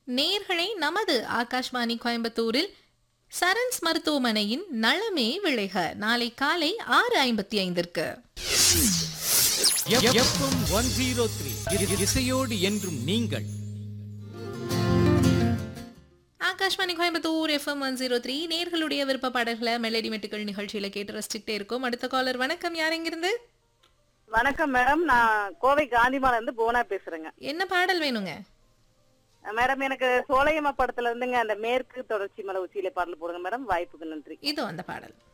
நேர்களை நமது ஆகாஷ்வாணி கோயம்புத்தூரில் சரண்ஸ் மருத்துவமனையின் நலமே விளைக நாளை காலை ஆறு ஐம்பத்தி ஐந்திற்கு எஃப்எம் ஒன் ஜீரோ த்ரீ இசையோடு என்றும் நீங்கள் Akashvani Coimbatore FM one zero three நேர்களுடைய விருப்ப பாடல்களை மெலடி மெட்டுக்கள் நிகழ்ச்சியில கேட்டு ரசிச்சுட்டே இருக்கோம் அடுத்த காலர் வணக்கம் யார் எங்கிருந்து வணக்கம் மேடம் நான் கோவை காந்திமால இருந்து போனா பேசுறேங்க என்ன பாடல் வேணுங்க மேடம் எனக்கு சோலையம்மா படத்துல இருந்துங்க அந்த மேற்கு தொடர்ச்சி மலை உச்சியில பாடல் போடுங்க மேடம் வாய்ப்புக்கு நன்றி இதோ அந்த பாடல்